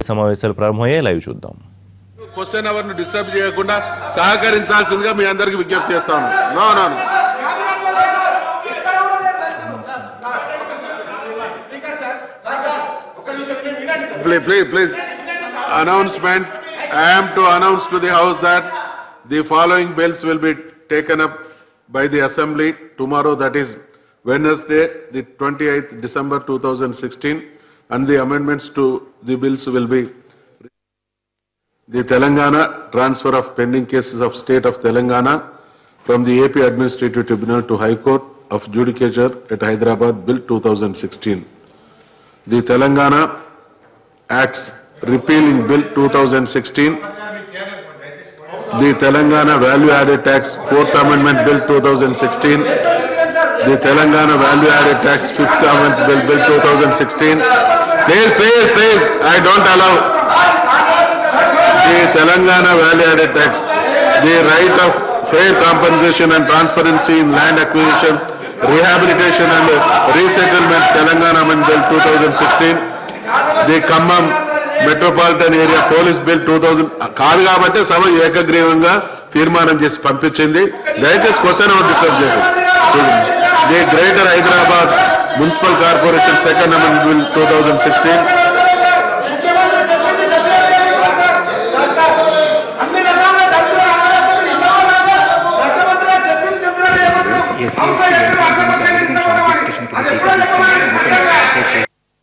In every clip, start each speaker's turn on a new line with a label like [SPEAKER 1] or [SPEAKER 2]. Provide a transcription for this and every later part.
[SPEAKER 1] సమావేశాలు ప్రారంభమయ్యాయి లైవ్ చూద్దాం
[SPEAKER 2] క్వశ్చన్ అవర్ ను డిస్టర్బ్ చేయకుండా సహకరించాల్సిందిగా మీ అందరికి విజ్ఞప్తి చేస్తాను no no no Please, please, please. Announcement. I am to announce to the House that the following bills will be taken up by the Assembly tomorrow, that is Wednesday, the 28th December 2016, and the amendments to the bills will be the Telangana transfer of pending cases of state of Telangana from the AP Administrative Tribunal to High Court of Judicature at Hyderabad, Bill 2016. The Telangana Acts repealing Bill 2016. The Telangana Value Added Tax Fourth Amendment Bill 2016. The Telangana Value Added Tax Fifth Amendment Bill, Bill 2016. Please, please, please, I don't allow the Telangana Value Added Tax, the right of fair compensation and transparency in land acquisition, rehabilitation and resettlement, Telangana Amendment Bill 2016, the Khammam metropolitan area police bill two thousand కాదు కాబట్టి సభ ఏకగ్రీవంగా తీర్మానం చేసి పంపించింది దయచేసి question hour disturb చేయకండి the greater Hyderabad municipal corporation second amend bill two thousand sixteen
[SPEAKER 3] అన్ని రకాల దళితుల ఆలోచనలు ఇవ్వాలన్నా ముఖ్యమంత్రిగా చెప్పింది చెప్పినట్టు
[SPEAKER 4] ఎస్సీ ఎస్టీ డిస్కషన్ కమిటీ ముఖ్యంగా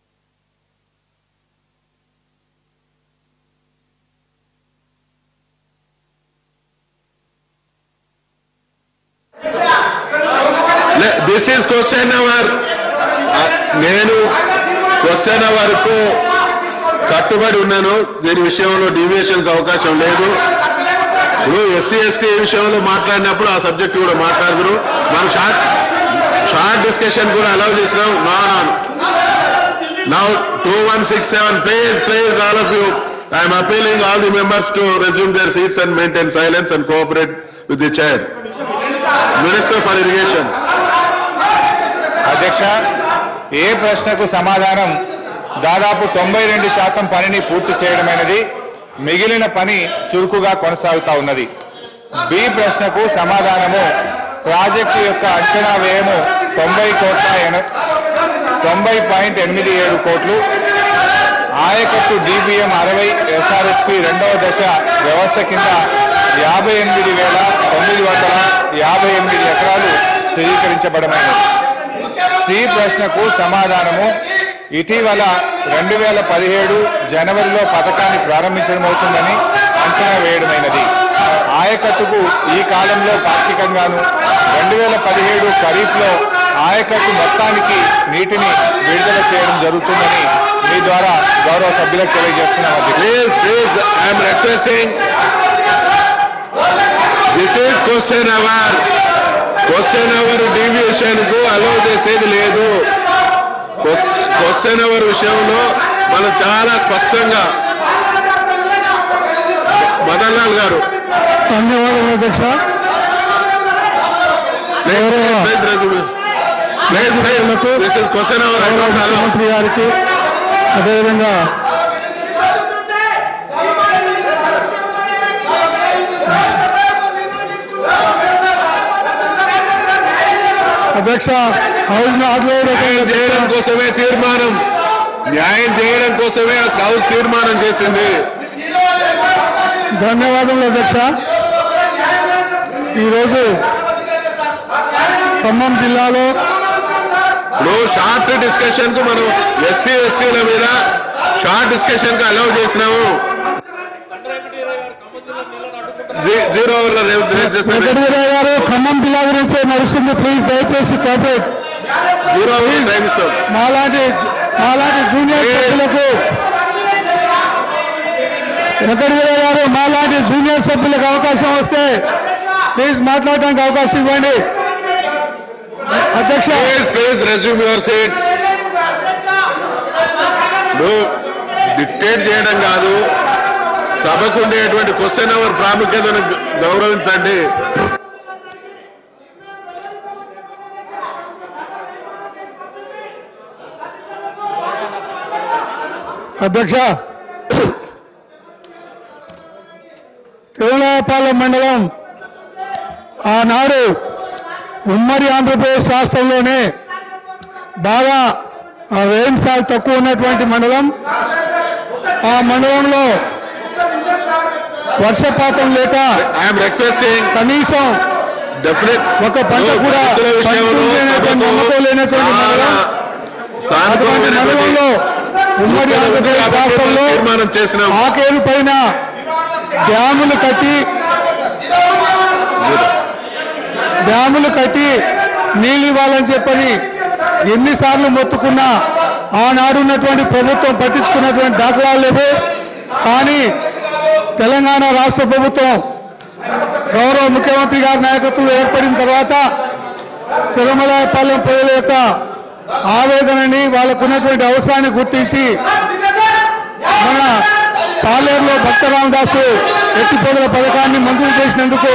[SPEAKER 2] దిస్ ఈస్ క్వశ్చన్ అవర్ నేను క్వశ్చన్ వరకు కట్టుబడి ఉన్నాను దీని విషయంలో డీవియేషన్ అవకాశం లేదు ఇప్పుడు ఎస్సీ ఎస్టీ విషయంలో మాట్లాడినప్పుడు ఆ సబ్జెక్ట్ కూడా మాట్లాడుతున్నారు మనం షార్ట్ షార్ట్ డిస్కషన్ కూడా అలౌ చేసినాం నా now two one six seven please please all of you I'm appealing all the members to resume their seats and maintain silence and cooperate with the chair minister for irrigation
[SPEAKER 5] అధ్యక్ష ఏ ప్రశ్నకు సమాధానం దాదాపు తొంభై రెండు శాతం పనిని పూర్తి చేయడమైనది మిగిలిన పని చురుకుగా కొనసాగుతా ఉన్నది బి ప్రశ్నకు సమాధానము ప్రాజెక్టు యొక్క అంచనా వ్యయము తొంభై కోట్ల ఎన- తొంభై పాయింట్ ఎనిమిది ఏడు కోట్లు ఆయకట్టు డిబిఎం అరవై ఎస్ఆర్ఎస్పి రెండవ దశ వ్యవస్థ కింద యాభై ఎనిమిది వేల తొమ్మిది వందల యాభై ఎనిమిది ఎకరాలు స్థిరీకరించబడమైనది సి ప్రశ్నకు సమాధానము ఇటీవల రెండు వేల పదిహేడు జనవరిలో పథకాన్ని ప్రారంభించడమవుతుందని అంచనా వేయడమైనది ఆయకట్టుకు ఈ కాలంలో పాక్షికంగాను రెండు వేల పదిహేడు ఖరీఫ్లో ఆయకట్టు మొత్తానికి నీటిని విడుదల చేయడం జరుగుతుందని మీ ద్వారా గౌరవ సభ్యులకు తెలియజేస్తున్నాం అధ్యక్ష
[SPEAKER 2] Please, please, I am requesting. This is question hour. Question hour deviation కు అలో చేసేది లేదు క్వశ్చన్ అవర్ విషయంలో మనం చాలా స్పష్టంగా మదన్ లాల్ గారు
[SPEAKER 6] ధన్యవాదాలు అధ్యక్ష
[SPEAKER 2] please resume please please this is question hour I don't allow
[SPEAKER 6] ముఖ్యమంత్రి గారికి అదేవిధంగా అధ్యక్ష హౌస్
[SPEAKER 2] న్యాయం చేయడం కోసమే తీర్మానం న్యాయం చేయడం కోసమే హౌస్ తీర్మానం చేసింది
[SPEAKER 6] ధన్యవాదములు అధ్యక్ష ఈరోజు ఖమ్మం జిల్లాలో
[SPEAKER 2] ఇప్పుడు షార్ట్ డిస్కషన్ కు మనం ఎస్సీ ఎస్టీల మీద షార్ట్ డిస్కషన్ కు అలౌ చేసినాము జీ- జీరో ఓవర్ల రేపు రిలీజ్ చేస్తాను
[SPEAKER 6] వెంకటవీరయ్య గారు ఖమ్మం జిల్లా గురించి నడుస్తుంది ప్లీజ్ దయచేసి కోఆపరేట్
[SPEAKER 2] జీరో ఓవర్ల టైం ఇస్తాం
[SPEAKER 6] మాలాంటి మాలాంటి జూనియర్ సభ్యులకు వెంకటవీరయ్య గారు మాలాంటి జూనియర్ సభ్యులకు అవకాశం వస్తే ప్లీజ్ మాట్లాడడానికి అవకాశం ఇవ్వండి అధ్యక్ష
[SPEAKER 2] please please resume your seats dictate చేయడం కాదు సభకు ఉండేటువంటి క్వశ్చన్ అవర్ ప్రాముఖ్యతను గౌరవించండి
[SPEAKER 6] అధ్యక్ష జూరాపాలెం మండలం ఆనాడు ఉమ్మడి ఆంధ్రప్రదేశ్ రాష్ట్రంలోనే బాగా రెయిన్ఫాల్ తక్కువ ఉన్నటువంటి మండలం ఆ మండలంలో వర్షపాతం లేక
[SPEAKER 2] ఐఎమ్ రిక్వెస్టింగ్
[SPEAKER 6] కనీసం
[SPEAKER 2] డెఫినెట్
[SPEAKER 6] ఒక పంట కూడా పండుతుందనేటువంటి నమ్మకం లేనటువంటి మండలం అటువంటి మండలంలో ఉమ్మడి ఆంధ్రప్రదేశ్ రాష్ట్రంలో
[SPEAKER 2] తీర్మానం చేసినాం
[SPEAKER 6] ఆకేరు పైన డ్యాములు కట్టి డ్యాములు కట్టి నీళ్ళు ఇవ్వాలని చెప్పని ఎన్నిసార్లు మొత్తుకున్నా ఆనాడు ఉన్నటువంటి ప్రభుత్వం పట్టించుకున్నటువంటి దాఖలాలు లేవు కానీ తెలంగాణ రాష్ట్ర ప్రభుత్వం గౌరవ ముఖ్యమంత్రి గారి నాయకత్వంలో ఏర్పడిన తర్వాత తిరుమలపాలెం ప్రజల యొక్క ఆవేదనని వాళ్ళకు ఉన్నటువంటి అవసరాన్ని గుర్తించి మన పాలేరులో భక్తరామదాసు ఎత్తిపోదల పథకాన్ని మంజూరు చేసినందుకు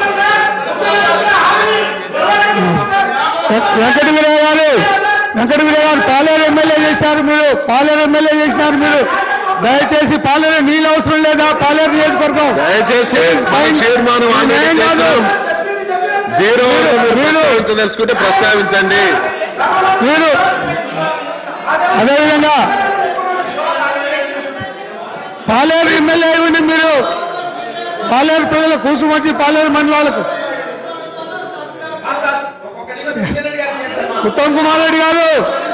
[SPEAKER 6] వెంకటగిరి గారు వెంకటగిరి గారు పాలేరు ఎమ్మెల్యే చేశారు మీరు పాలేరు ఎమ్మెల్యే చేసినారు మీరు దయచేసి పాలేరు నీళ్ళు అవసరం లేదా పాలేరు నియోజకవర్గం
[SPEAKER 2] దయచేసి మన తీర్మానం ఆల్రెడీ
[SPEAKER 6] నేనేం కాదు.
[SPEAKER 2] చేశాం జీరో
[SPEAKER 6] మీరు-
[SPEAKER 2] ప్రస్తావించదలుచుకుంటే ప్రస్తావించండి
[SPEAKER 6] మీరు అదేవిధంగా పాలేరు ఎమ్మెల్యే ఇవ్వండి మీరు పాలేరు ప్రజల కూసుమొచ్చి పాలేరు మండలాలకు ఉత్తమ్ కుమార్ రెడ్డి గారు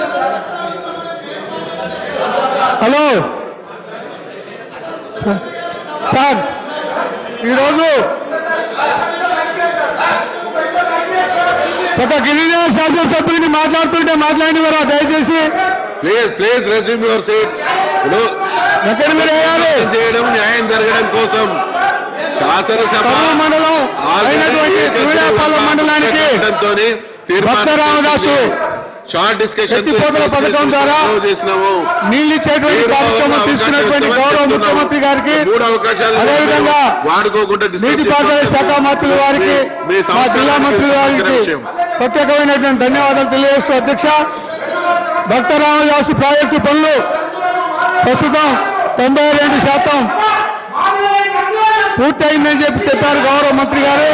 [SPEAKER 6] హలో సార్ ఈరోజు ఒక గిరిజన శాసనసభ్యుని మాట్లాడుతుంటే మాట్లాడినవరా దయచేసి
[SPEAKER 2] please please resume your seats ఇప్పుడు
[SPEAKER 6] ఎక్కడ మీరు వేయాలి
[SPEAKER 2] న్యాయం చేయడం న్యాయం జరగడం కోసం శాసనసభ
[SPEAKER 6] కర్నూలు మండలం అయినటువంటి తిరువిడాపాలెం మండలానికి భక్త రామదాసు
[SPEAKER 2] షార్ట్ డిస్కషన్
[SPEAKER 6] ఎత్తిపోతల పథకం ద్వారా
[SPEAKER 2] చేసినాము
[SPEAKER 6] నీళ్ళు ఇచ్చేటువంటి కార్యక్రమం తీసుకున్నటువంటి గౌరవ ముఖ్యమంత్రి గారికి
[SPEAKER 2] మూడు అవకాశాలు
[SPEAKER 6] అదేవిధంగా
[SPEAKER 2] వాడుకోకుండా discuss
[SPEAKER 6] నీటిపారుదల శాఖ మంత్రుల వారికి
[SPEAKER 2] మీ
[SPEAKER 6] మా జిల్లా
[SPEAKER 2] సంస్థ
[SPEAKER 6] మంత్రుల వారికి
[SPEAKER 2] విషయం.
[SPEAKER 6] ప్రత్యేకమైనటువంటి ధన్యవాదాలు తెలియజేస్తూ అధ్యక్ష భక్త రామదాసు ప్రాజెక్టు పనులు ప్రస్తుతం తొంభై రెండు శాతం పూర్తయిందని చెప్పి చెప్పారు గౌరవ మంత్రి గారు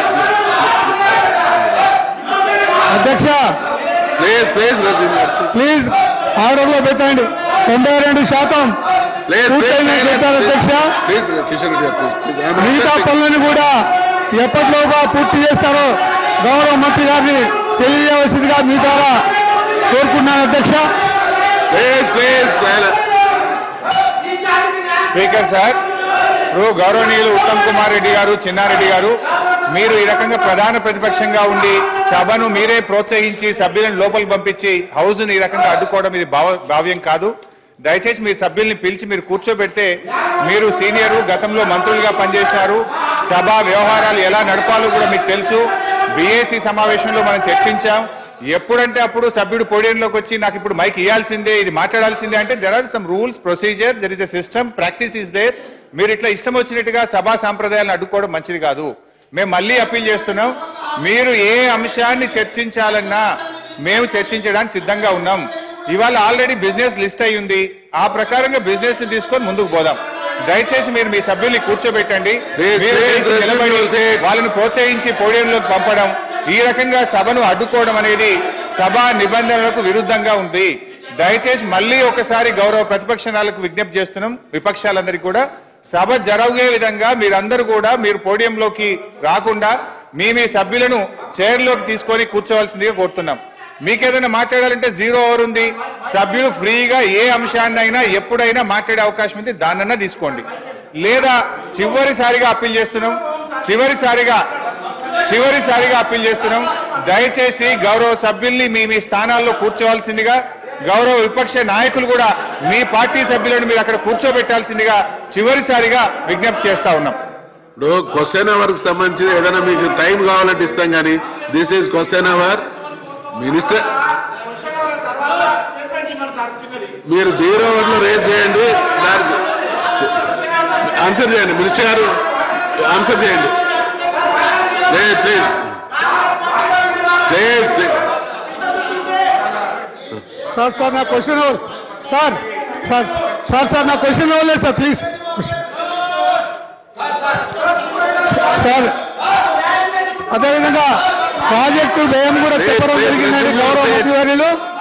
[SPEAKER 6] అధ్యక్ష
[SPEAKER 2] please please resume your seat
[SPEAKER 6] please order లో పెట్టండి తొంభై రెండు శాతం
[SPEAKER 2] ప్లీజ్
[SPEAKER 6] పూర్తయిందని చెప్పారు అధ్యక్ష
[SPEAKER 2] ప్లీజ్ కిషన్ రెడ్డి గారు ప్లీజ్
[SPEAKER 6] మిగతా పనులను కూడా ఎప్పటిలోగా పూర్తి చేస్తారో గౌరవ మంత్రి గారిని తెలియజేయవలసిందిగా మీ ద్వారా కోరుకున్నాను అధ్యక్ష
[SPEAKER 2] please please silent
[SPEAKER 5] speaker sir ఇప్పుడు గౌరవనీయులు ఉత్తమ్ కుమార్ రెడ్డి గారు చిన్నారెడ్డి గారు మీరు ఈ రకంగా ప్రధాన ప్రతిపక్షంగా ఉండి సభను మీరే ప్రోత్సహించి సభ్యులను లోపలికి పంపించి హౌస్ ఈ రకంగా అడ్డుకోవడం ఇది భావ- భావ్యం కాదు దయచేసి మీ సభ్యుల్ని పిలిచి మీరు కూర్చోబెడితే మీరు సీనియరు గతంలో మంత్రులుగా పనిచేసినారు సభ వ్యవహారాలు ఎలా నడపాలో కూడా మీకు తెలుసు బీఏసీ సమావేశంలో మనం చర్చించాం ఎప్పుడంటే అప్పుడు సభ్యుడు పోడియంలోకి వచ్చి నాకు ఇప్పుడు మైక్ ఇవ్వాల్సిందే ఇది మాట్లాడాల్సిందే అంటే there are some rules procedure there is a system practice is there మీరు ఇట్లా ఇష్టం వచ్చినట్టుగా సభా సాంప్రదాయాలను అడ్డుకోవడం మంచిది కాదు మేము మళ్ళీ అప్పీల్ చేస్తున్నాం మీరు ఏ అంశాన్ని చర్చించాలన్నా మేము చర్చించడానికి సిద్ధంగా ఉన్నాం ఇవాళ ఆల్రెడీ బిజినెస్ లిస్ట్ అయి ఉంది ఆ ప్రకారంగా బిజినెస్ తీసుకొని ముందుకు పోదాం దయచేసి మీరు మీ సభ్యుల్ని కూర్చోబెట్టండి
[SPEAKER 2] Please,
[SPEAKER 5] మీరు
[SPEAKER 2] please,
[SPEAKER 5] లేచి నిలబడి
[SPEAKER 2] resume your seat.
[SPEAKER 5] వాళ్ళని ప్రోత్సహించి పోడియంలోకి పంపడం ఈ రకంగా సభను అడ్డుకోవడం అనేది సభా నిబంధనలకు విరుద్ధంగా ఉంది దయచేసి మళ్ళీ ఒకసారి గౌరవ ప్రతిపక్ష నాయకులకు విజ్ఞప్తి చేస్తున్నాం విపక్షాలందరికీ కూడా సభ జరగే విధంగా మీరందరూ కూడా మీరు పోడియంలోకి రాకుండా మీ మీ సభ్యులను చైర్లోకి తీసుకొని కూర్చోవలసిందిగా కోరుతున్నాం మీకేదైనా మాట్లాడాలంటే జీరో ఓవర్ ఉంది సభ్యులు ఫ్రీగా ఏ అంశాన్నైనా ఎప్పుడైనా మాట్లాడే అవకాశం ఉంది దాన్నన్నా తీసుకోండి లేదా చివరిసారిగా అప్పీల్ చేస్తున్నాం చివరిసారిగా చివరిసారిగా అప్పీల్ చేస్తున్నాం దయచేసి గౌరవ సభ్యుల్ని మీ మీ స్థానాల్లో కూర్చోవాల్సిందిగా గౌరవ విపక్ష నాయకులు కూడా మీ పార్టీ సభ్యులను మీరు అక్కడ కూర్చోబెట్టాల్సిందిగా చివరిసారిగా విజ్ఞప్తి చేస్తా ఉన్నాం
[SPEAKER 2] ఇప్పుడు క్వశ్చన్ అవర్ కి సంబంధించి ఏదైనా మీకు టైం కావాలంటే ఇస్తాం కానీ this is question hour minister మీరు జీరో అవర్ లో రేజ్ చేయండి దానికి ఆన్సర్ చేయండి మినిస్టర్ గారు ఆన్సర్ చేయండి please please please please
[SPEAKER 6] sir sir నా question sir sir sir sir నా క్వశ్చన్ అవ్వలేదు సార్ ప్లీజ్ సార్ అదేవిధంగా ప్రాజెక్టు వ్యయం కూడా చెప్పడం జరిగిందండి గౌరవ మంత్రివర్యులు